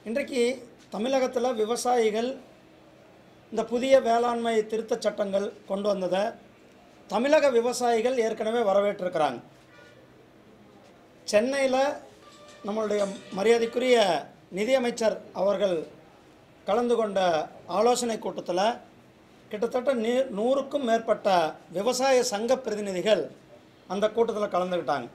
இன்றைக்கு தமிழகத்தில் விவசாயிகள் இந்த புதிய வேளாண்மை திருத்தச் சட்டங்கள் கொண்டு வந்ததை தமிழக விவசாயிகள் ஏற்கனவே வரவேற்றிருக்கிறாங்க சென்னையில் நம்மளுடைய மரியாதைக்குரிய நிதியமைச்சர் அவர்கள் கலந்து கொண்ட ஆலோசனை கூட்டத்தில் கிட்டத்தட்ட நீ நூறுக்கும் மேற்பட்ட விவசாய சங்க பிரதிநிதிகள் அந்த கூட்டத்தில் கலந்துக்கிட்டாங்க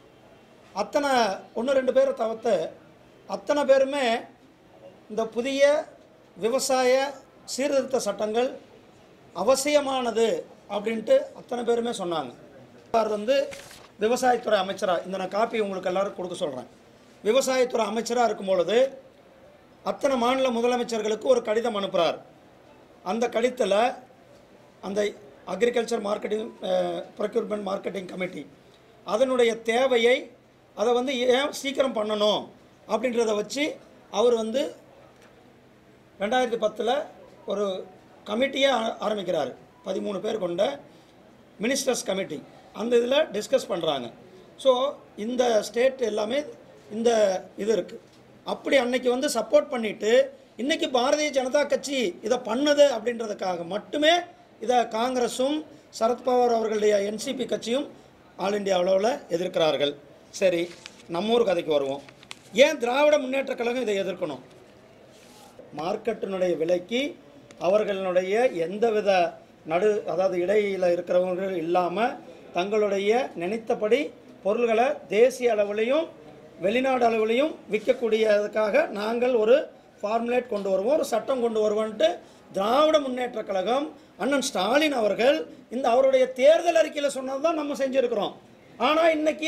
அத்தனை ஒன்று ரெண்டு பேரை தவிர்த்து அத்தனை பேருமே இந்த புதிய விவசாய சீர்திருத்த சட்டங்கள் அவசியமானது அப்படின்ட்டு அத்தனை பேருமே சொன்னாங்க அவர் வந்து விவசாயத்துறை அமைச்சராக இந்த நான் காப்பி உங்களுக்கு எல்லாரும் கொடுக்க சொல்கிறேன் விவசாயத்துறை அமைச்சராக இருக்கும் பொழுது அத்தனை மாநில முதலமைச்சர்களுக்கு ஒரு கடிதம் அனுப்புகிறார் அந்த கடிதத்தில் அந்த agriculture marketing procurement marketing committee அதனுடைய தேவையை அதை வந்து ஏன் சீக்கிரம் பண்ணணும் அப்படின்றத வச்சு அவர் வந்து ரெண்டாயிரத்தி பத்தில் ஒரு கமிட்டியை ஆ- ஆரம்பிக்கிறார் பதிமூணு பேர் கொண்ட மினிஸ்டர்ஸ் கமிட்டி அந்த இதில் டிஸ்கஸ் பண்ணுறாங்க ஸோ இந்த ஸ்டேட் எல்லாமே இந்த இது இருக்குது அப்படி அன்னைக்கு வந்து சப்போர்ட் பண்ணிவிட்டு இன்றைக்கி பாரதிய ஜனதா கட்சி இதை பண்ணுது அப்படின்றதுக்காக மட்டுமே இதை காங்கிரஸும் சரத்பவார் அவர்களுடைய என்சிபி கட்சியும் ஆல் இந்தியா அளவில் எதிர்க்கிறார்கள் சரி நம்ம ஊர் கதைக்கு வருவோம் ஏன் திராவிட முன்னேற்றக் கழகம் இதை எதிர்க்கணும் மார்க்கெட்டினுடைய விலைக்கு அவர்களுடைய எந்தவித நடு அதாவது இடையில் இருக்கிறவர்கள் இல்லாமல் தங்களுடைய நினைத்தபடி பொருள்களை தேசிய அளவிலையும் வெளிநாடு அளவிலையும் விற்கக்கூடியதுக்காக நாங்கள் ஒரு ஃபார்முலேட் கொண்டு வருவோம் ஒரு சட்டம் கொண்டு வருவோன்ட்டு திராவிட முன்னேற்றக் கழகம் அண்ணன் ஸ்டாலின் அவர்கள் இந்த அவருடைய தேர்தல் அறிக்கையில் சொன்னது தான் நம்ம செஞ்சுருக்கிறோம் ஆனால் இன்னைக்கு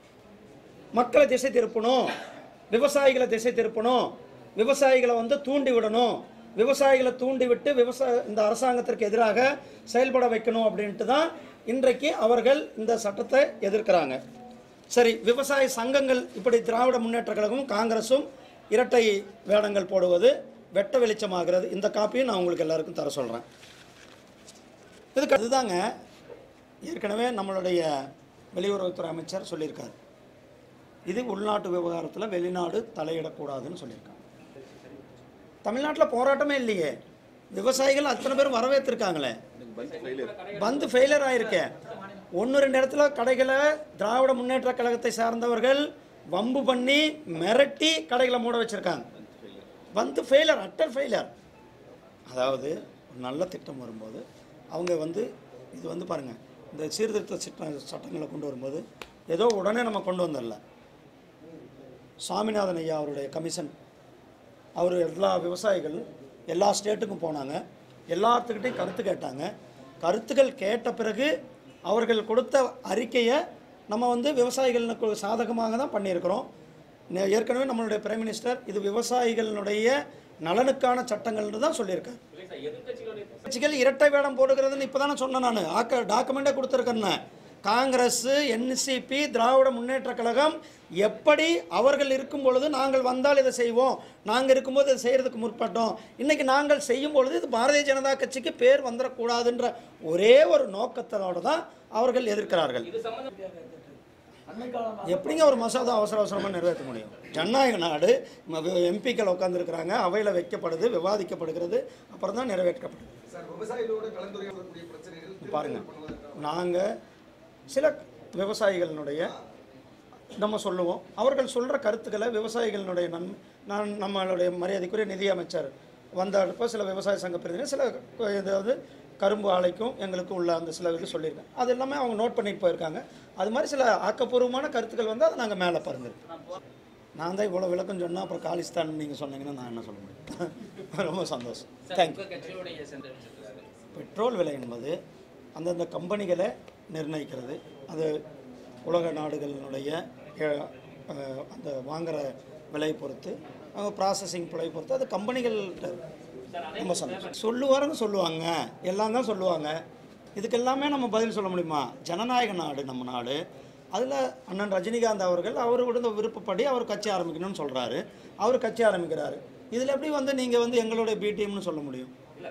மக்களை திசை திருப்பணும் விவசாயிகளை திசை திருப்பணும் விவசாயிகளை வந்து தூண்டி விடணும் விவசாயிகளை தூண்டி விட்டு விவசாய இந்த அரசாங்கத்திற்கு எதிராக செயல்பட வைக்கணும் அப்படின்ட்டு தான் இன்றைக்கு அவர்கள் இந்த சட்டத்தை எதிர்க்கிறாங்க சரி விவசாய சங்கங்கள் இப்படி திராவிட முன்னேற்ற கழகமும் காங்கிரஸும் இரட்டை வேடங்கள் போடுவது வெட்ட வெளிச்சமாகிறது இந்த காப்பியும் நான் உங்களுக்கு எல்லாருக்கும் தர சொல்கிறேன் இதுக்கு அதுதாங்க ஏற்கனவே நம்மளுடைய வெளியுறவுத்துறை அமைச்சர் சொல்லியிருக்காரு இது உள்நாட்டு விவகாரத்தில் வெளிநாடு தலையிடக்கூடாதுன்னு சொல்லியிருக்காங்க தமிழ்நாட்டில் போராட்டமே இல்லையே விவசாயிகள் அத்தனை பேர் வரவேற்றிருக்காங்களே பந்து ஃபெயிலியர் ஆயிருக்கே ஒன்று ரெண்டு இடத்துல கடைகளை திராவிட முன்னேற்ற கழகத்தை சார்ந்தவர்கள் வம்பு பண்ணி மிரட்டி கடைகளை மூட வச்சுருக்காங்க வந்து ஃபெயிலர் அட்டர் ஃபெயிலர் அதாவது ஒரு நல்ல திட்டம் வரும்போது அவங்க வந்து இது வந்து பாருங்கள் இந்த சீர்திருத்த சட்ட சட்டங்களை கொண்டு வரும்போது ஏதோ உடனே நம்ம கொண்டு வந்துடல சாமிநாதன் ஐயா அவருடைய கமிஷன் அவர் எல்லா விவசாயிகள் எல்லா ஸ்டேட்டுக்கும் போனாங்க எல்லாத்துக்கிட்டையும் கருத்து கேட்டாங்க கருத்துக்கள் கேட்ட பிறகு அவர்கள் கொடுத்த அறிக்கையை நம்ம வந்து விவசாயிகளுக்கு சாதகமாக தான் பண்ணியிருக்கிறோம் நே- ஏற்கனவே நம்மளுடைய பிரைம் மினிஸ்டர் இது விவசாயிகளுடைய நலனுக்கான சட்டங்கள்னு தான் சொல்லியிருக்காரு கட்சிகள் இரட்டை வேடம் போடுகிறதுன்னு இப்போ தானே சொன்னேன் நான் ஆக்க டாக்குமெண்ட்டே கொடுத்துருக்கேன்னு காங்கிரஸ் என்சிபி திராவிட முன்னேற்ற கழகம் எப்படி அவர்கள் இருக்கும் பொழுது நாங்கள் வந்தால் இதை செய்வோம் நாங்கள் இருக்கும்போது இதை செய்கிறதுக்கு முற்பட்டோம் இன்றைக்கி நாங்கள் செய்யும் பொழுது இது பாரதிய ஜனதா கட்சிக்கு பேர் வந்துடக்கூடாதுன்ற ஒரே ஒரு நோக்கத்தோடு தான் அவர்கள் எதிர்க்கிறார்கள் எப்படிங்க ஒரு மசோதா அவசர அவசரமாக நிறைவேற்ற முடியும் ஜனநாயக நாடு எம்பிக்கள் உட்காந்துருக்கிறாங்க அவையில் வைக்கப்படுது விவாதிக்கப்படுகிறது அப்புறம் தான் நிறைவேற்றப்படுது சார் விவசாயிகளோட கலந்துரையாடக்கூடிய பிரச்சனைகள் பாருங்க நாங்கள் சில விவசாயிகளினுடைய நம்ம சொல்லுவோம் அவர்கள் சொல்கிற கருத்துக்களை விவசாயிகளினுடைய நன் நான் நம்மளுடைய மரியாதைக்குரிய நிதி அமைச்சர் வந்தப்போ சில விவசாய சங்க பிரதிநிதி சில ஏதாவது கரும்பு ஆலைக்கும் எங்களுக்கும் உள்ள அந்த சில இது சொல்லியிருக்கேன் அது எல்லாமே அவங்க நோட் பண்ணிட்டு போயிருக்காங்க அது மாதிரி சில ஆக்கப்பூர்வமான கருத்துக்கள் வந்து அதை நாங்கள் மேலே பறந்துருக்கோம் நான் தான் இவ்வளோ விளக்கம் சொன்னால் அப்புறம் காலிஸ்தான் நீங்கள் சொன்னீங்கன்னா நான் என்ன சொல்ல முடியும் ரொம்ப சந்தோஷம் தேங்க்யூ உங்க கட்சியோடைய சென்ற அமைச்சர் பெட்ரோல் விலை என்பது அந்தந்த கம்பெனிகளை நிர்ணயிக்கிறது அது உலக நாடுகளினுடைய அஹ், அஹ், அந்த வாங்குற விலை பொறுத்து அவங்க ப்ராசஸிங் விலை பொறுத்து அது கம்பெனிகள்கிட்ட ரொம்ப சந்தோஷம் சொல்லுவாருன்னு சொல்லுவாங்க எல்லாம் தான் சொல்லுவாங்க இதுக்கு எல்லாமே நம்ம பதில் சொல்ல முடியுமா ஜனநாயக நாடு நம்ம நாடு அதில் அண்ணன் ரஜினிகாந்த் அவர்கள் அவர் விடுந்த விருப்பப்படி அவர் கட்சி ஆரம்பிக்கணும்னு சொல்கிறாரு அவர் கட்சி ஆரம்பிக்கிறாரு இதில் எப்படி வந்து நீங்கள் வந்து எங்களுடைய பி டீம்னு சொல்ல முடியும்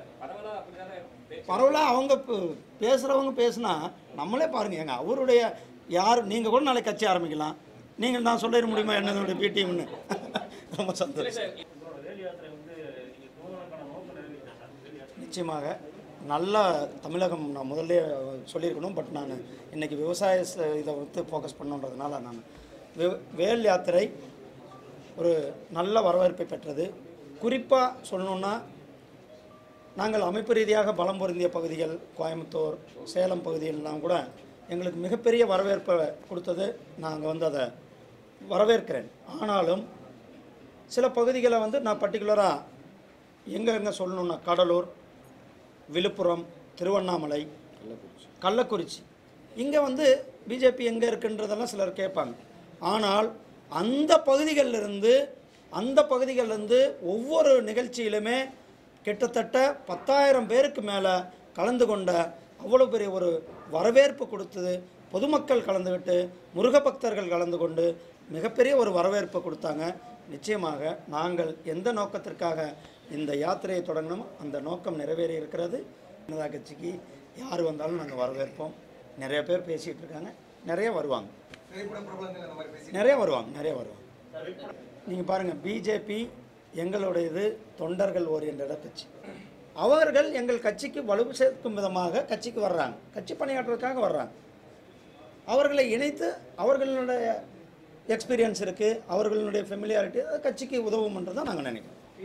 பரவாயில்ல அவங்க பே- பேசுறவங்க பேசுனா நம்மளே பாருங்க ஏங்க அவருடைய யார் நீங்கள் கூட நாளைக்கு கட்சி ஆரம்பிக்கலாம் நீங்கள் நான் சொல்லிட முடியுமா என்னதுடைய பிடிஎம்னு ரொம்ப சந்தோஷம் வேல் யாத்திரை வந்து நீங்க போவதற்கான நோக்கம் நிறைவேற்றா சார் வேல் யாத்திரை நிச்சயமாக நல்லா தமிழகம் நான் முதல்ல சொல்லியிருக்கணும் பட் நான் இன்னைக்கு விவசாய ச- இதை வந்து ஃபோக்கஸ் பண்ணுன்றதுனால நான் வே- வேல் யாத்திரை ஒரு நல்ல வரவேற்பை பெற்றது குறிப்பாக சொல்லணுன்னா நாங்கள் அமைப்பு ரீதியாக பலம் பொருந்திய பகுதிகள் கோயம்புத்தூர் சேலம் பகுதிகளெலாம் கூட எங்களுக்கு மிகப்பெரிய வரவேற்பை கொடுத்தது நாங்கள் வந்து அதை வரவேற்கிறேன் ஆனாலும் சில பகுதிகளை வந்து நான் பர்டிகுலராக எங்கே எங்கே சொல்லணுன்னா கடலூர் விழுப்புரம் திருவண்ணாமலை கள்ளக்குறிச்சி இங்கே வந்து பிஜேபி எங்கே இருக்குன்றதெல்லாம் சிலர் கேட்பாங்க ஆனால் அந்த பகுதிகளிலிருந்து அந்த பகுதிகளிலிருந்து ஒவ்வொரு நிகழ்ச்சியிலுமே கிட்டத்தட்ட பத்தாயிரம் பேருக்கு மேலே கலந்து கொண்ட அவ்வளோ பெரிய ஒரு வரவேற்பு கொடுத்தது பொதுமக்கள் கலந்துக்கிட்டு முருக பக்தர்கள் கலந்து கொண்டு மிகப்பெரிய ஒரு வரவேற்பு கொடுத்தாங்க நிச்சயமாக நாங்கள் எந்த நோக்கத்திற்காக இந்த யாத்திரையை தொடங்கினோமோ அந்த நோக்கம் நிறைவேறி இருக்கிறது ஜனதா கட்சிக்கு யார் வந்தாலும் நாங்கள் வரவேற்போம் நிறைய பேர் பேசிகிட்டு இருக்காங்க நிறைய வருவாங்க திரைப்பட பிரபலங்கள் அந்த மாதிரி பேசி நிறைய வருவாங்க நிறைய வருவாங்க நீங்கள் பாருங்கள் பிஜேபி எங்களுடையது தொண்டர்கள் ஓரியன்ட கட்சி அவர்கள் எங்கள் கட்சிக்கு வலு சேர்க்கும் விதமாக கட்சிக்கு வர்றாங்க கட்சி பணியாற்றுறதுக்காக வர்றாங்க அவர்களை இணைத்து அவர்களுடைய எக்ஸ்பீரியன்ஸ் இருக்குது அவர்களுடைய ஃபெமிலியாரிட்டி கட்சிக்கு உதவும்ன்றது தான் நாங்கள் நினைக்கிறோம்